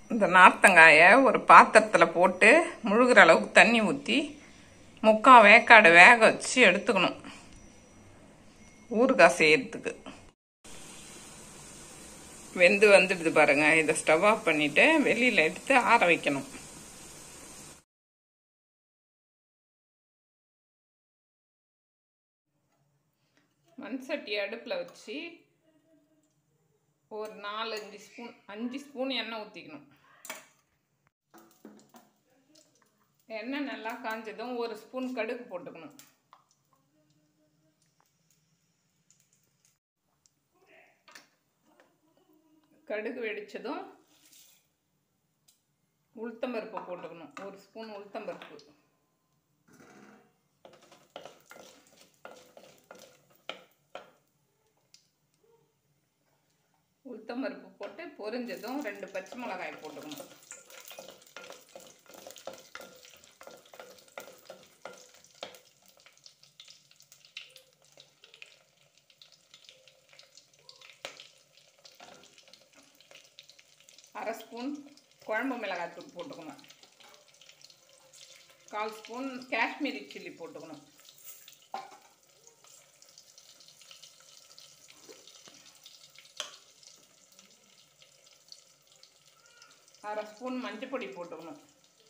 இந்த நார்த்தங்காயை ஒரு பாத்திரத்தில் போட்டு முழுகிற அளவுக்கு தண்ணி ஊற்றி முக்கால் வேக்காடு வேக வச்சு எடுத்துக்கணும் ஊறுகாய் செய்யறதுக்கு வெந்து வந்துடுது பாருங்க இதை ஸ்டவ் ஆஃப் பண்ணிட்டு வெளியில் எடுத்து ஆற வைக்கணும் மண் சட்டி அடுப்பில் வச்சு ஒரு நாலு அஞ்சு ஸ்பூன் அஞ்சு ஸ்பூன் எண்ணெய் ஊற்றிக்கணும் எண்ணெய் நல்லா காஞ்சதும் ஒரு ஸ்பூன் கடுகு போட்டுக்கணும் கடுகு வெடிச்சதும் உளுத்தம்பருப்பு போட்டுக்கணும் ஒரு ஸ்பூன் உளுத்தம்பருப்பு உளுத்தம்பருப்பு போட்டு பொரிஞ்சதும் ரெண்டு பச்சை மிளகாய் போட்டுக்கணும் அரை ஸ்பூன் குழம்பு மிளகாய் தூள் போட்டுக்கணும் கால் ஸ்பூன் காஷ்மீரி சில்லி போட்டுக்கணும் அரை ஸ்பூன் மஞ்சள் பொடி போட்டுக்கணும்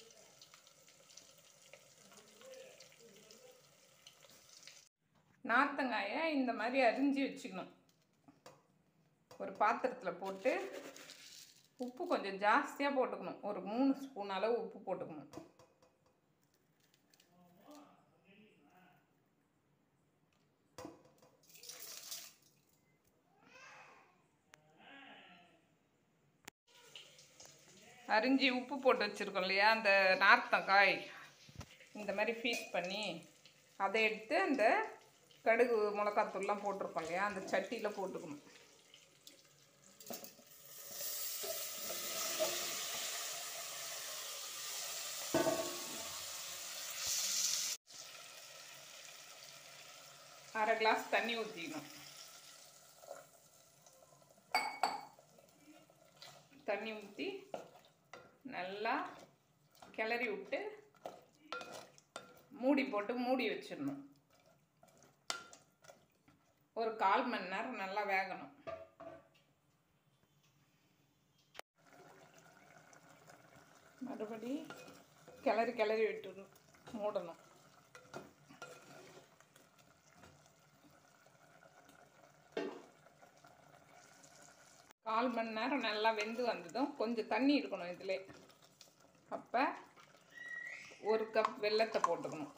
நார்த்தங்காயை இந்த மாதிரி அரிஞ்சு வச்சுக்கணும் ஒரு பாத்திரத்தில் போட்டு உப்பு கொஞ்சம் ஜாஸ்தியாக போட்டுக்கணும் ஒரு மூணு ஸ்பூன் அளவு உப்பு போட்டுக்கணும் அரிஞ்சு உப்பு போட்டு வச்சுருக்கோம் இல்லையா அந்த நார்த்தங்காய் இந்த மாதிரி ஃபீஸ் பண்ணி அதை எடுத்து அந்த கடுகு மிளகாத்தூள்லாம் போட்டிருக்கோம் இல்லையா அந்த சட்டியில் போட்டுக்கணும் அரை கிளாஸ் தண்ணி ஊற்றிக்கணும் தண்ணி ஊற்றி நல்லா கிளறி விட்டு மூடி போட்டு மூடி வச்சிடணும் ஒரு கால் மணி நேரம் நல்லா வேகணும் மறுபடி கிளறி கிளறி விட்டு மூடணும் கால் மணி நேரம் நல்லா வெந்து வந்ததும் கொஞ்சம் தண்ணி இருக்கணும் இதில் அப்போ ஒரு கப் வெல்லத்தை போட்டுக்கணும்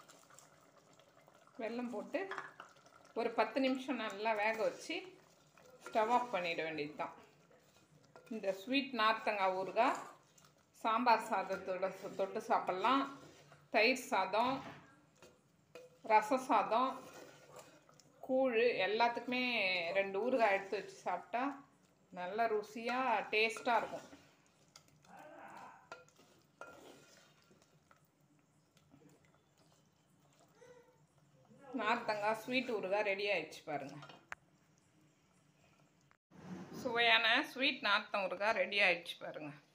வெல்லம் போட்டு ஒரு பத்து நிமிஷம் நல்லா வேக வச்சு ஸ்டவ் ஆஃப் பண்ணிட வேண்டியது தான் இந்த ஸ்வீட் நார்த்தங்காய் ஊறுகாய் சாம்பார் சாதத்தோட தொட்டு சாப்பிட்லாம் தயிர் சாதம் ரச சாதம் கூழ் எல்லாத்துக்குமே ரெண்டு ஊறுகாய் எடுத்து வச்சு சாப்பிட்டா நல்ல ருசியாக டேஸ்ட்டாக இருக்கும் நார்த்தங்காய் ஸ்வீட் ஊறுகாய் ரெடி ஆயிடுச்சு பாருங்கள் சுவையான ஸ்வீட் நார்த்தம் ஊறுகாய் ரெடி ஆயிடுச்சு பாருங்கள்